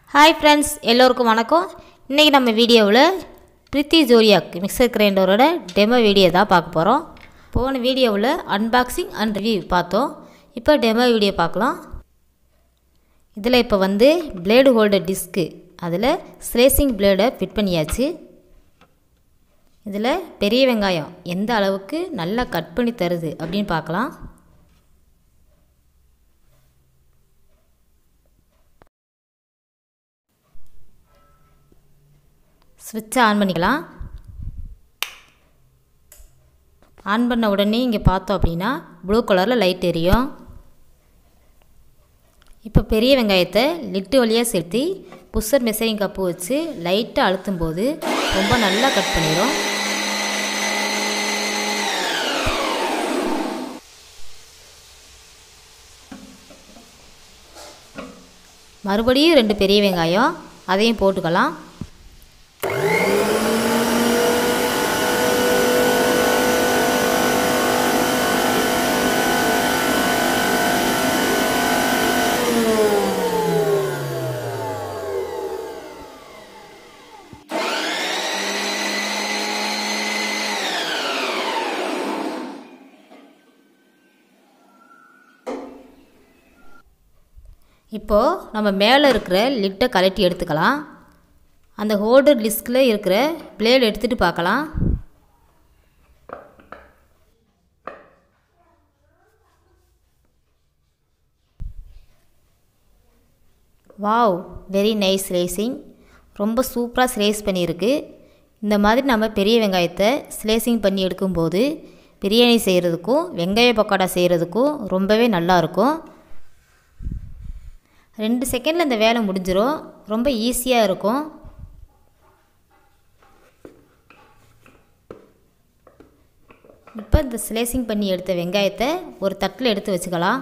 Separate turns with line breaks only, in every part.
hi friends எல்லோருக்கும் வணக்கம் இன்றைக்கி நம்ம வீடியோவில் பிரித்தி ஜோரியாக் மிக்சர் கிரைண்டரோட டெமோ வீடியோ தான் பார்க்க போகிறோம் போன வீடியோவில் அன்பாக்சிங் அண்ட் ரிவ்யூ பார்த்தோம் இப்போ டெமோ வீடியோ பார்க்கலாம் இதில் இப்போ வந்து பிளேடு ஹோல்டர் டிஸ்க்கு அதில் ஸ்லேசிங் பிளேடை ஃபிட் பண்ணியாச்சு இதில் பெரிய வெங்காயம் எந்த அளவுக்கு நல்லா கட் பண்ணி தருது அப்படின்னு பார்க்கலாம் ஸ்விட்சை ஆன் பண்ணிக்கலாம் ஆன் பண்ண உடனே இங்கே பார்த்தோம் அப்படின்னா ப்ளூ கலரில் லைட் எரியும் இப்போ பெரிய வெங்காயத்தை லிட்டு வழியாக சேர்த்து புஷர் மெசரிங் கப்பு வச்சு லைட்டாக அழுத்தும் போது ரொம்ப நல்லா கட் பண்ணிடும் மறுபடியும் ரெண்டு பெரிய வெங்காயம் அதையும் போட்டுக்கலாம் இப்போது நம்ம மேலே இருக்கிற லிட்டை கலட்டி எடுத்துக்கலாம் அந்த ஹோல்டர் லிஸ்கில் இருக்கிற பிளேடு எடுத்துகிட்டு பார்க்கலாம் வாவ் வெரி நைஸ் ஸ்லேசிங் ரொம்ப சூப்பராக ஸ்லேஸ் பண்ணியிருக்கு இந்த மாதிரி நம்ம பெரிய வெங்காயத்தை ஸ்லேசிங் பண்ணி எடுக்கும்போது பிரியாணி செய்கிறதுக்கும் வெங்காய பக்கோடா செய்கிறதுக்கும் ரொம்பவே நல்லாயிருக்கும் ரெண்டு செகண்டில் இந்த வேலை முடிஞ்சிடும் ரொம்ப ஈஸியாக இருக்கும் இப்போ இந்த ஸ்லேசிங் பண்ணி எடுத்த வெங்காயத்தை ஒரு தட்டில் எடுத்து வச்சுக்கலாம்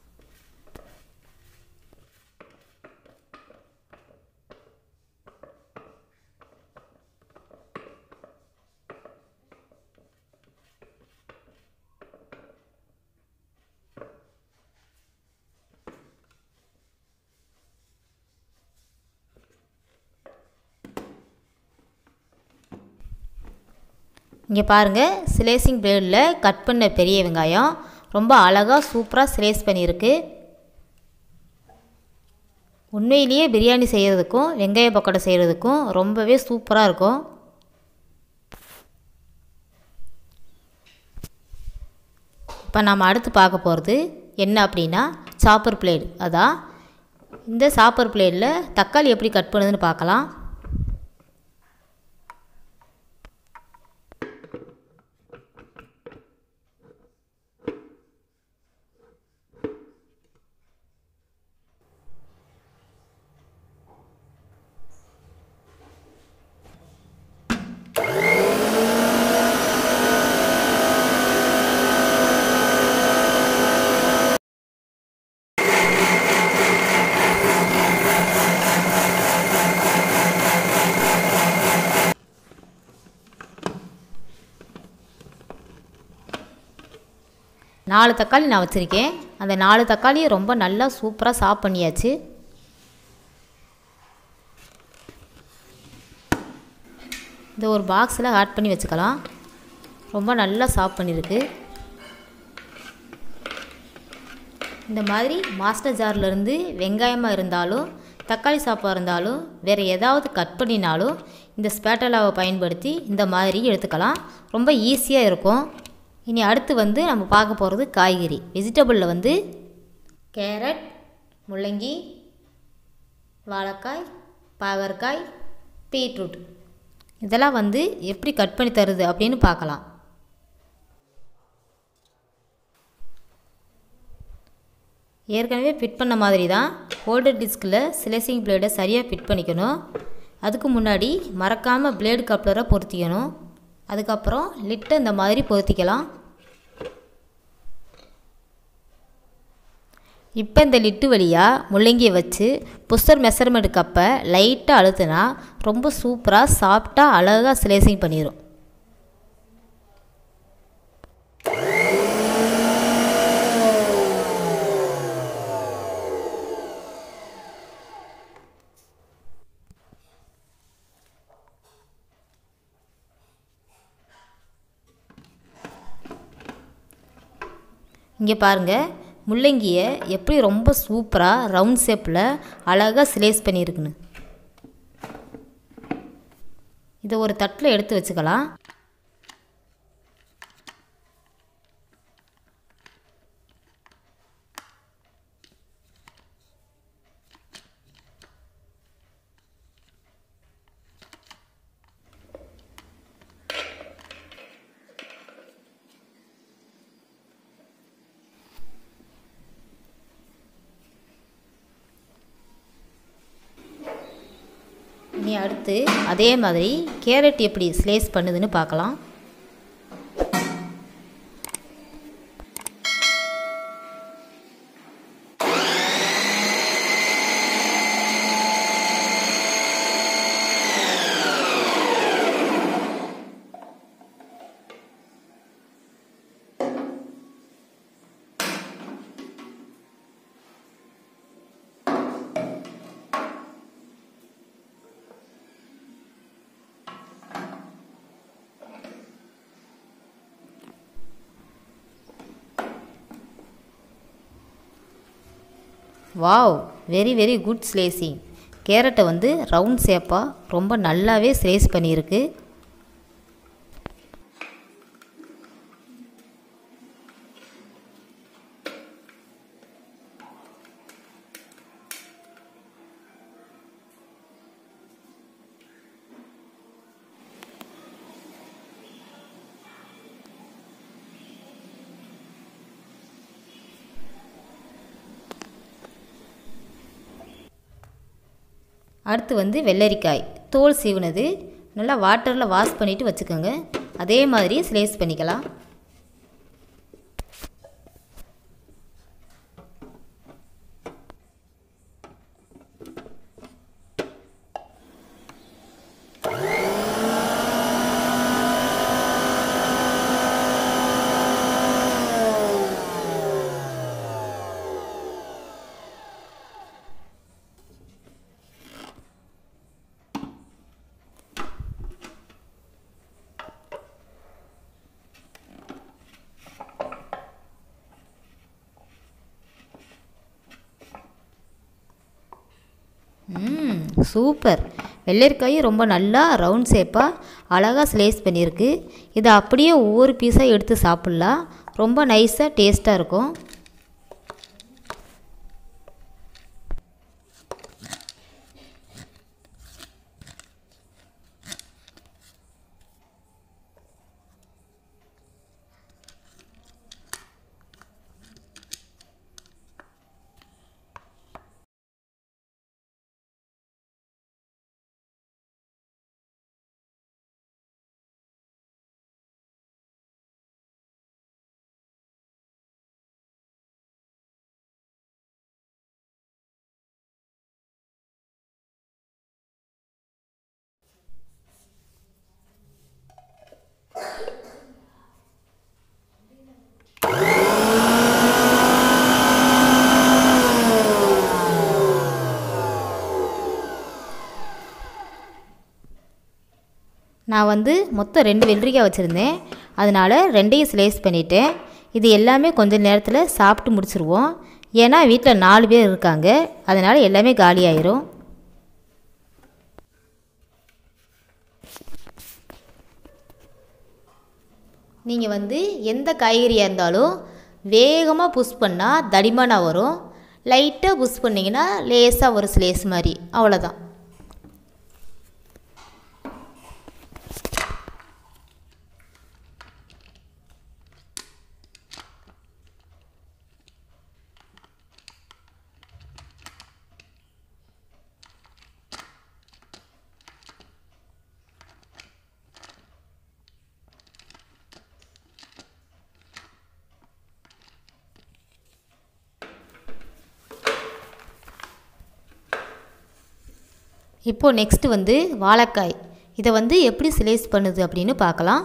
இங்கே பாருங்கள் ஸ்லேசிங் பிளேடில் கட் பண்ண பெரிய வெங்காயம் ரொம்ப அழகாக சூப்பராக ஸ்லேஸ் பண்ணியிருக்கு உண்மையிலேயே பிரியாணி செய்கிறதுக்கும் வெங்காய பக்கோடா செய்கிறதுக்கும் ரொம்பவே சூப்பராக இருக்கும் இப்போ நாம் அடுத்து பார்க்க போகிறது என்ன அப்படின்னா சாப்பர் பிளேடு அதான் இந்த சாப்பர் பிளேடில் தக்காளி எப்படி கட் பண்ணுதுன்னு பார்க்கலாம் நாலு தக்காளி நான் வச்சுருக்கேன் அந்த நாலு தக்காளியை ரொம்ப நல்லா சூப்பராக சாப் பண்ணியாச்சு இந்த ஒரு பாக்ஸில் ஆட் பண்ணி வச்சுக்கலாம் ரொம்ப நல்லா சாப் பண்ணியிருக்கு இந்த மாதிரி மாஸ்டர் ஜார்லேருந்து வெங்காயமாக இருந்தாலும் தக்காளி சாப்பாக இருந்தாலும் வேறு ஏதாவது கட் பண்ணினாலும் இந்த ஸ்பேட்டலாவை பயன்படுத்தி இந்த மாதிரி எடுத்துக்கலாம் ரொம்ப ஈஸியாக இருக்கும் இனி அடுத்து வந்து நம்ம பார்க்க போகிறது காய்கறி வெஜிடபிளில் வந்து கேரட் முள்ளங்கி வாழைக்காய் பாகற்காய் பீட்ரூட் இதெல்லாம் வந்து எப்படி கட் பண்ணி தருது அப்படின்னு பார்க்கலாம் ஏற்கனவே ஃபிட் பண்ண மாதிரி தான் ஹோல்டர் டிஸ்கில் ஸ்லேசிங் பிளேடை சரியாக ஃபிட் பண்ணிக்கணும் அதுக்கு முன்னாடி மறக்காமல் பிளேடு கப்ளரை பொருத்திக்கணும் அதுக்கப்புறம் லிட்டை இந்த மாதிரி பொருத்திக்கலாம் இப்போ இந்த லிட்டு வழியாக முள்ளங்கியை வச்சு புஷ்டர் மெஷர்மெண்ட் கப்பை லைட்டாக அழுத்துனா ரொம்ப சூப்பராக சாஃப்டாக அழகாக ஸ்லேசிங் பண்ணிடும் இங்கே பாருங்கள் முள்ளங்கியை எப்படி ரொம்ப சூப்பராக ரவுண்ட் ஷேப்பில் அழகாக ஸ்லேஸ் பண்ணியிருக்குன்னு இதை ஒரு தட்டில் எடுத்து வச்சுக்கலாம் இனி அடுத்து அதே மாதிரி கேரட் எப்படி ஸ்லேஸ் பண்ணுதுன்னு பார்க்கலாம் wow very very good slicing கேரட்டை வந்து ரவுண்ட் ஷேப்பாக ரொம்ப நல்லாவே ஸ்லேஸ் பண்ணியிருக்கு அடுத்து வந்து வெள்ளரிக்காய் தோல் சீவுனது நல்லா வாட்டரில் வாஷ் பண்ணிவிட்டு வச்சுக்கோங்க அதே மாதிரி ஸ்லேஸ் பண்ணிக்கலாம் ம் சூப்பர் வெள்ளரிக்காயும் ரொம்ப நல்லா ரவுண்ட் ஷேப்பாக அழகாக ஸ்லேஸ் பண்ணியிருக்கு இதை அப்படியே ஒவ்வொரு பீஸாக எடுத்து சாப்பிட்லாம் ரொம்ப நைஸாக டேஸ்ட்டாக இருக்கும் நான் வந்து மொத்தம் ரெண்டு வெள்ளரிக்காய் வச்சுருந்தேன் அதனால் ரெண்டையும் ஸ்லைஸ் பண்ணிட்டேன் இது எல்லாமே கொஞ்சம் நேரத்தில் சாப்பிட்டு முடிச்சிருவோம் ஏன்னா வீட்டில் நாலு பேர் இருக்காங்க அதனால் எல்லாமே காலி ஆயிரும் நீங்கள் வந்து எந்த காய்கறியாக இருந்தாலும் வேகமாக புஷ் பண்ணால் தடிமனாக வரும் லைட்டாக புஷ் பண்ணிங்கன்னா லேசாக ஒரு ஸ்லேஸ் மாதிரி அவ்வளோதான் இப்போது நெக்ஸ்ட்டு வந்து வாழைக்காய் இதை வந்து எப்படி ஸ்லைஸ் பண்ணுது அப்படின்னு பார்க்கலாம்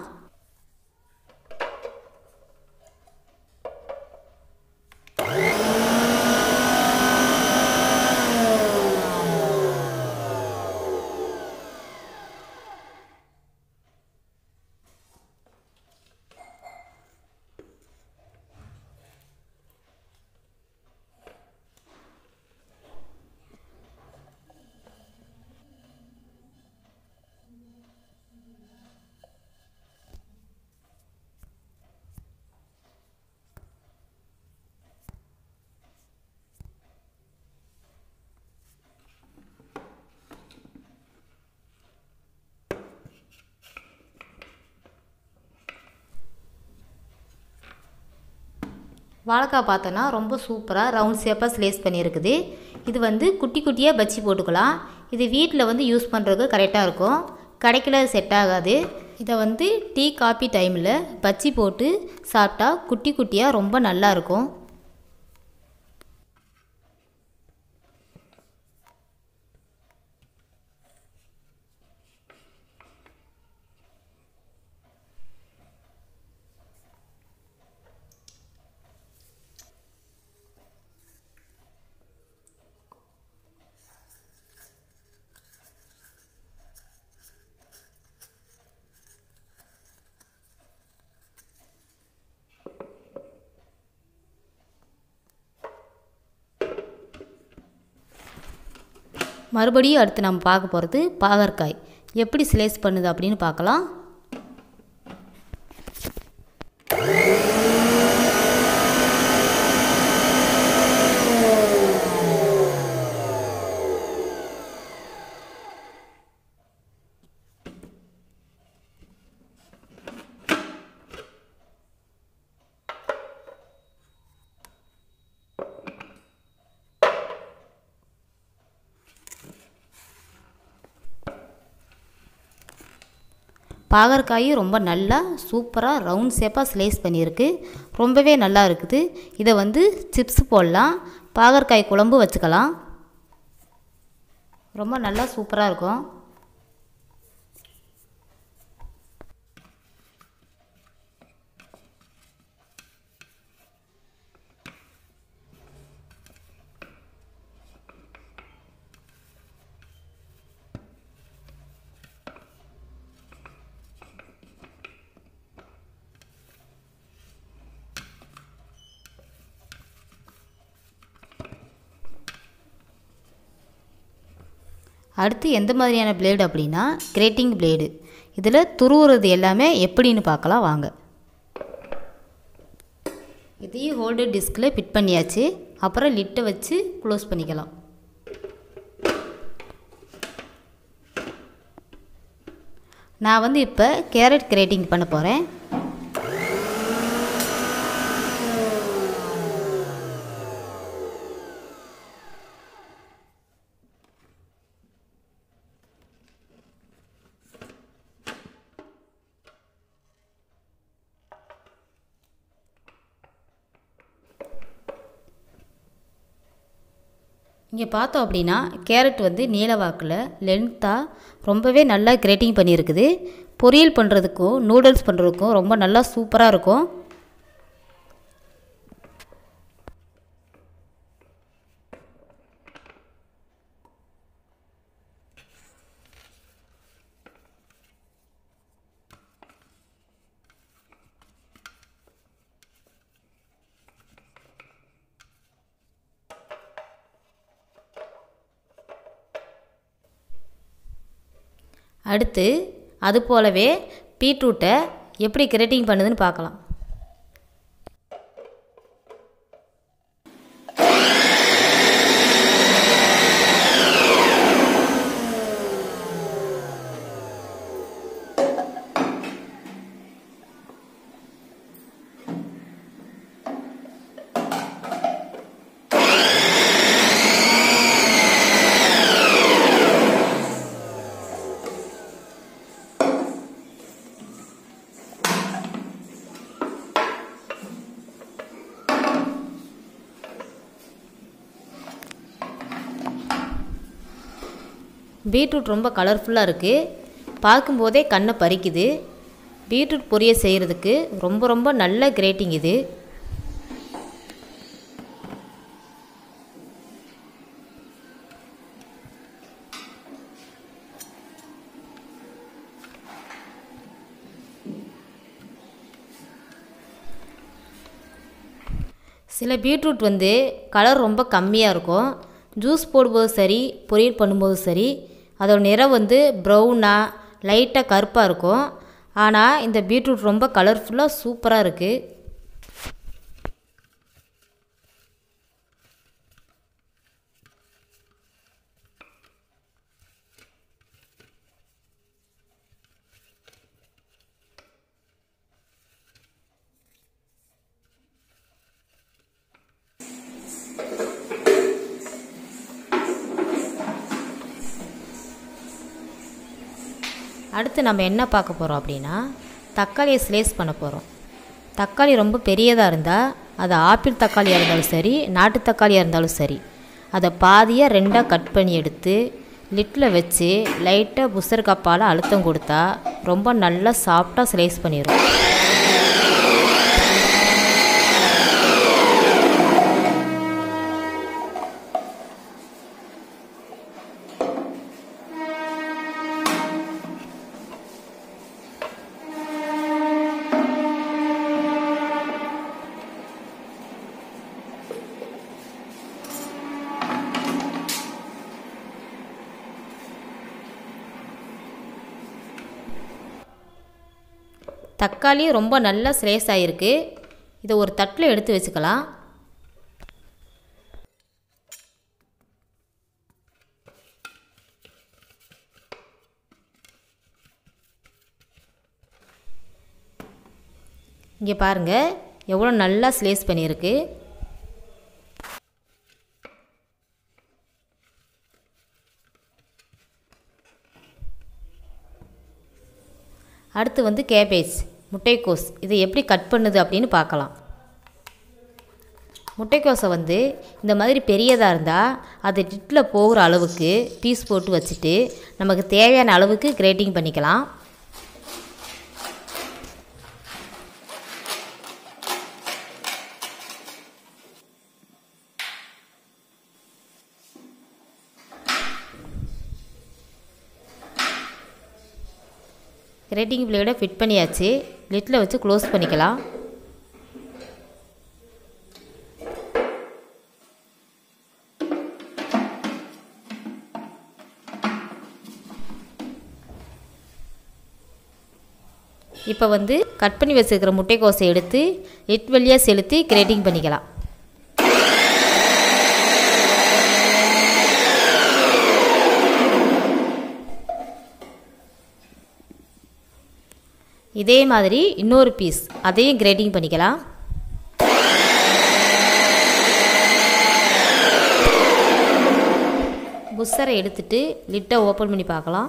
வாழைக்காய் பார்த்தோன்னா ரொம்ப சூப்பராக ரவுண்ட் ஷேப்பாக ஸ்லேஸ் பண்ணியிருக்குது இது வந்து குட்டி குட்டியாக பச்சி போட்டுக்கலாம் இது வீட்டில் வந்து யூஸ் பண்ணுறதுக்கு கரெக்டாக இருக்கும் கடைக்கில் செட் ஆகாது இதை வந்து டீ காபி டைமில் பச்சி போட்டு சாப்பிட்டா குட்டி குட்டியாக ரொம்ப நல்லா இருக்கும் மறுபடியும் அடுத்து நம்ம பார்க்க போகிறது பாகற்காய் எப்படி ஸ்லைஸ் பண்ணுது அப்படின்னு பார்க்கலாம் பாகற்காயும் ரொம்ப நல்லா சூப்பராக ரவுண்ட் ஷேப்பாக ஸ்லைஸ் பண்ணியிருக்கு ரொம்பவே நல்லா இருக்குது இதை வந்து சிப்ஸ் போடலாம் பாகற்காய் குழம்பு வச்சுக்கலாம் ரொம்ப நல்லா சூப்பராக இருக்கும் அடுத்து எந்த மாதிரியான பிளேடு அப்படின்னா கிரேட்டிங் பிளேடு இதில் துருவுறது எல்லாமே எப்படின்னு பார்க்கலாம் வாங்க இதையும் ஹோல்டர் டிஸ்கில் ஃபிட் பண்ணியாச்சு அப்புறம் லிட்டை வச்சு க்ளோஸ் பண்ணிக்கலாம் நான் வந்து இப்போ கேரட் கிரேட்டிங் பண்ண போகிறேன் இங்கே பார்த்தோம் அப்படின்னா கேரட் வந்து நீல வாக்கில் லென்த்தாக ரொம்பவே நல்லா கிரேட்டிங் பண்ணியிருக்குது பொரியல் பண்ணுறதுக்கும் நூடுல்ஸ் பண்ணுறதுக்கும் ரொம்ப நல்லா சூப்பராக இருக்கும் அடுத்து அது போலவே பீட்ரூட்டை எப்படி கிரேட்டிங் பண்ணுதுன்னு பார்க்கலாம் பீட்ரூட் ரொம்ப கலர்ஃபுல்லாக இருக்குது பார்க்கும்போதே கண்ணை பறிக்குது பீட்ரூட் பொரியல் செய்கிறதுக்கு ரொம்ப ரொம்ப நல்ல கிரேட்டிங் இது சில பீட்ரூட் வந்து கலர் ரொம்ப கம்மியாக இருக்கும் ஜூஸ் போடும்போது சரி பொரியல் பண்ணும்போது சரி அதோட நிறம் வந்து ப்ரௌனாக லைட்டாக கருப்பாக இருக்கும் ஆனால் இந்த பீட்ரூட் ரொம்ப கலர்ஃபுல்லாக சூப்பராக இருக்குது அடுத்து நம்ம என்ன பார்க்க போகிறோம் அப்படின்னா தக்காளியை ஸ்லேஸ் பண்ண போகிறோம் தக்காளி ரொம்ப பெரியதாக இருந்தால் அது ஆப்பிள் தக்காளியாக இருந்தாலும் சரி நாட்டு தக்காளியாக இருந்தாலும் சரி அதை பாதியாக ரெண்டாக கட் பண்ணி எடுத்து லிட்டில் வச்சு லைட்டாக புசர் கப்பால் அழுத்தம் கொடுத்தா ரொம்ப நல்லா சாஃப்டாக ஸ்லைஸ் பண்ணிடும் தக்காளி ரொம்ப நல்லா ஸ்லேஸ் ஆகிருக்கு இதை ஒரு தட்டில் எடுத்து வச்சுக்கலாம் இங்கே பாருங்கள் எவ்வளோ நல்லா ஸ்லேஸ் பண்ணியிருக்கு அடுத்து வந்து கேபேஜ் முட்டைக்கோஸ் இதை எப்படி கட் பண்ணுது அப்படின்னு பார்க்கலாம் முட்டைக்கோஸை வந்து இந்த மாதிரி பெரியதாக இருந்தால் அது டிட்டில் போகிற அளவுக்கு பீஸ் போட்டு வச்சுட்டு நமக்கு தேவையான அளவுக்கு கிரேட்டிங் பண்ணிக்கலாம் கிரேட்டிங் பிளேடை ஃபிட் பண்ணியாச்சு லிட்டில் வச்சு க்ளோஸ் பண்ணிக்கலாம் இப்போ வந்து கட் பண்ணி வச்சுருக்கிற முட்டைக்கோஸை எடுத்து லிட் வழியாக செலுத்தி கிரேட்டிங் பண்ணிக்கலாம் இதே மாதிரி இன்னொரு பீஸ் அதையும் கிரேட்டிங் பண்ணிக்கலாம் புஸ்ஸரை எடுத்துட்டு லிட்டை ஓப்பன் பண்ணி பார்க்கலாம்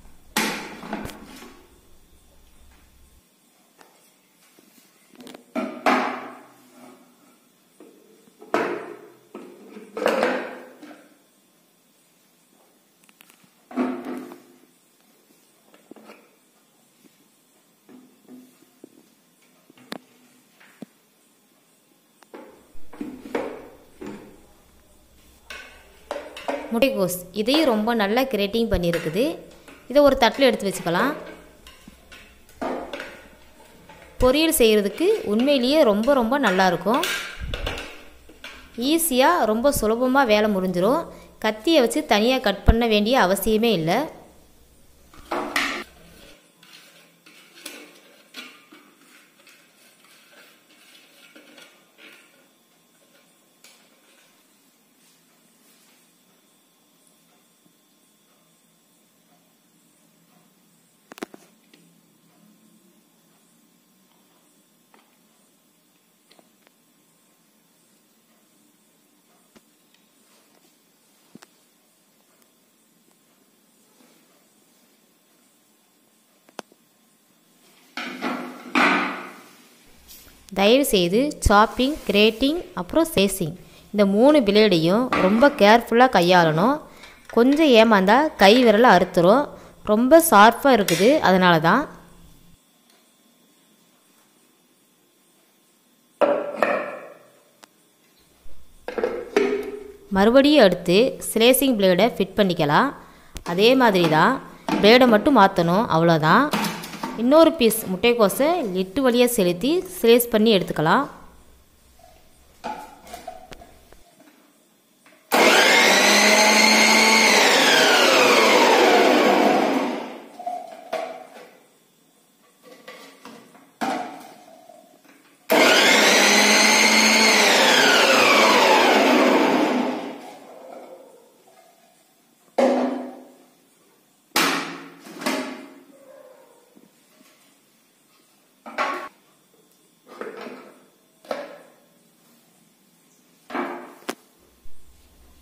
முட்டைகோஸ் இதையும் ரொம்ப நல்லா கிரேட்டிங் பண்ணியிருக்குது இதை ஒரு தட்டில் எடுத்து வச்சுக்கலாம் பொரியல் செய்கிறதுக்கு உண்மையிலேயே ரொம்ப ரொம்ப நல்லாயிருக்கும் ஈஸியாக ரொம்ப சுலபமாக வேலை முடிஞ்சிடும் கத்தியை வச்சு தனியாக கட் பண்ண வேண்டிய அவசியமே இல்லை தயவுசெய்து சாப்பிங் கிரேட்டிங் அப்புறம் சேசிங் இந்த மூணு பிளேடையும் ரொம்ப கேர்ஃபுல்லாக கையாளணும் கொஞ்சம் ஏமாந்தால் கை விரலை அறுத்துரும் ரொம்ப ஷார்ப்பாக இருக்குது அதனால தான் மறுபடியும் எடுத்து ஸ்லேசிங் பிளேடை ஃபிட் பண்ணிக்கலாம் அதே மாதிரி தான் பிளேடை மட்டும் மாற்றணும் அவ்வளோதான் இன்னொரு பீஸ் முட்டைக்கோஸை லிட்டு வழியாக செலுத்தி ஸ்லேஸ் பண்ணி எடுத்துக்கலாம்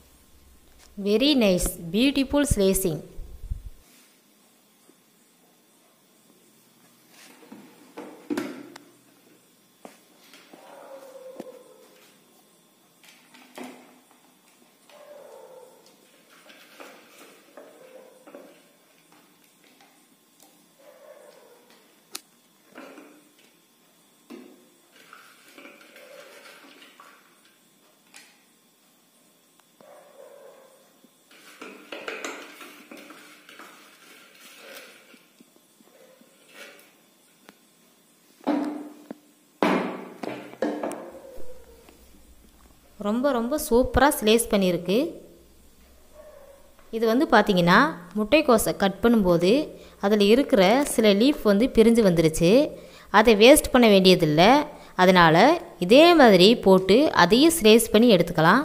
வெரி நைஸ் பியூட்டிஃபுல் ஸ்லேசிங் ரொம்ப ரொம்ப சூப்பராக ஸ்லேஸ் பண்ணியிருக்கு இது வந்து பார்த்திங்கன்னா முட்டைக்கோஸை கட் பண்ணும்போது அதில் இருக்கிற சில லீஃப் வந்து பிரிஞ்சு வந்துருச்சு அதை வேஸ்ட் பண்ண வேண்டியதில்லை அதனால் இதே மாதிரி போட்டு அதையும் ஸ்லேஸ் பண்ணி எடுத்துக்கலாம்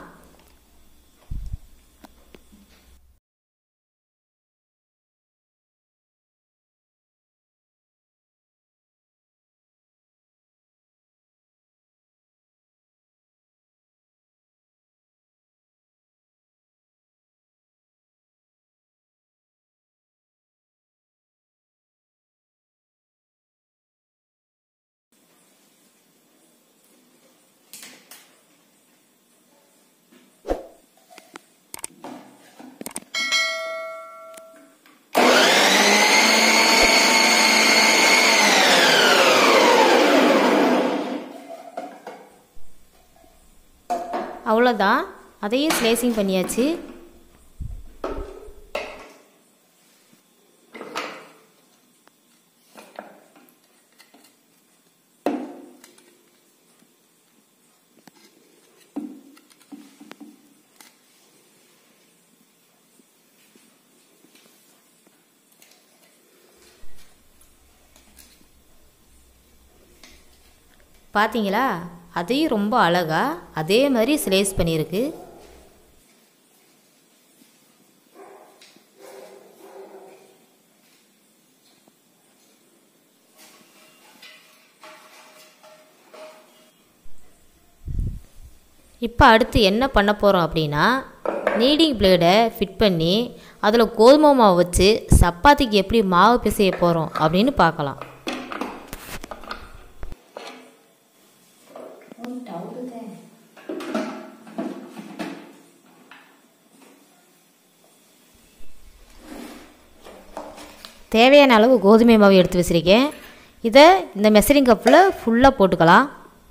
அவ்வளோதான் அதையும் ஸ்லேசிங் பண்ணியாச்சு பார்த்தீங்களா அதையும் ரொம்ப அழகாக அதே மாதிரி ஸ்லேஸ் பண்ணியிருக்கு இப்போ அடுத்து என்ன பண்ண போகிறோம் அப்படின்னா நீடிங் பிளேடை ஃபிட் பண்ணி அதில் கோதுமை மாவு வச்சு சப்பாத்திக்கு எப்படி மாவு பிசைய போகிறோம் அப்படின்னு பார்க்கலாம் தேவையான அளவு கோதுமை மாவு எடுத்து வச்சுருக்கேன் இதை இந்த மெசரிங் கப்பில் ஃபுல்லாக போட்டுக்கலாம்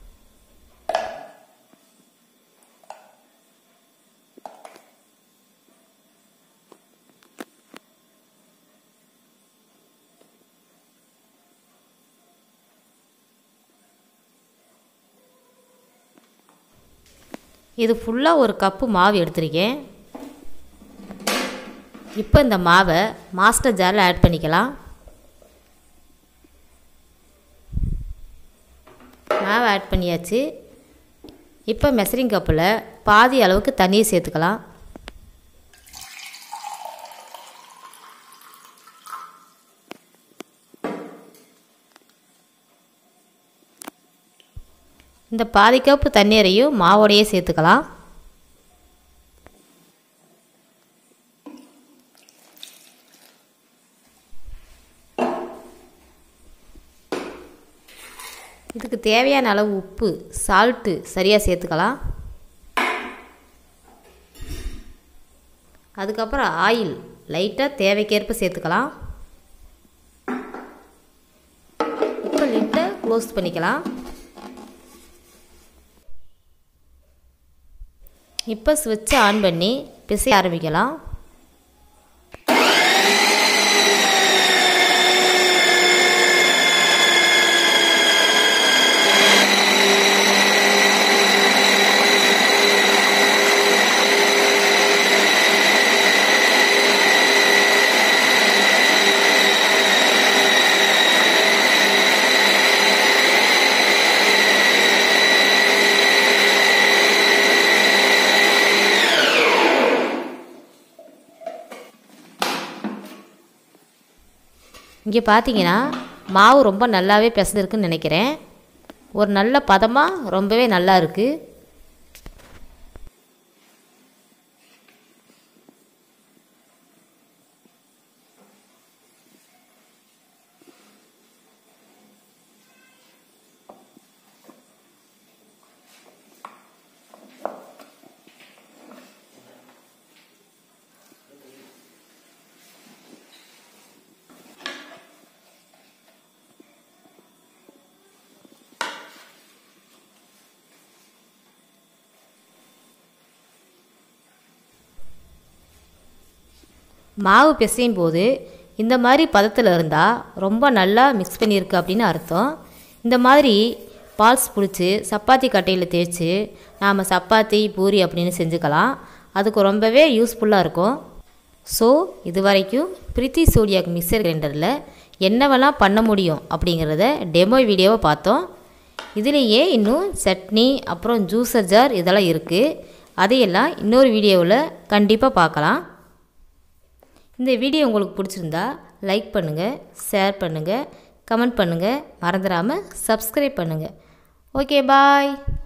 இது ஃபுல்லாக ஒரு கப்பு மாவு எடுத்திருக்கேன் இப்போ இந்த மாவை மாஸ்டர் ஜாரில் ஆட் பண்ணிக்கலாம் மாவை ஆட் பண்ணியாச்சு இப்போ மெசரிங் கப்பில் பாதி அளவுக்கு தண்ணியை சேர்த்துக்கலாம் இந்த பாதி கப்பு தண்ணீரையும் மாவோடையே சேர்த்துக்கலாம் இதுக்கு தேவையான அளவு உப்பு சால்ட்டு சரியாக சேர்த்துக்கலாம் அதுக்கப்புறம் ஆயில் லைட்டாக தேவைக்கேற்ப சேர்த்துக்கலாம் இப்போ லிட்டை க்ளோஸ் பண்ணிக்கலாம் இப்போ ஸ்விட்சை ஆன் பண்ணி பிசைய ஆரம்பிக்கலாம் இங்கே பார்த்தீங்கன்னா மாவு ரொம்ப நல்லாவே பிசைஞ்சிருக்குன்னு நினைக்கிறேன் ஒரு நல்ல பதமாக ரொம்பவே நல்லா இருக்குது மாவு பிசையும் போது இந்த மாதிரி பதத்தில் இருந்தால் ரொம்ப நல்லா மிக்ஸ் பண்ணியிருக்கு அப்படின்னு அர்த்தம் இந்த மாதிரி பால்ஸ் பிடிச்சி சப்பாத்தி கட்டையில் தேய்ச்சி நாம் சப்பாத்தி பூரி அப்படின்னு செஞ்சுக்கலாம் அதுக்கு ரொம்பவே யூஸ்ஃபுல்லாக இருக்கும் ஸோ இது வரைக்கும் பிரீத்தி சோடியாக் மிக்சர் கிரைண்டரில் என்னவெல்லாம் பண்ண முடியும் அப்படிங்கிறத டெமோ வீடியோவை பார்த்தோம் இதுலேயே இன்னும் சட்னி அப்புறம் ஜூஸர் ஜார் இதெல்லாம் இருக்குது அதையெல்லாம் இன்னொரு வீடியோவில் கண்டிப்பாக பார்க்கலாம் இந்த வீடியோ உங்களுக்கு பிடிச்சிருந்தா லைக் பண்ணுங்கள் ஷேர் பண்ணுங்கள் கமெண்ட் பண்ணுங்கள் மறந்துடாமல் சப்ஸ்கிரைப் பண்ணுங்கள் ஓகே பாய்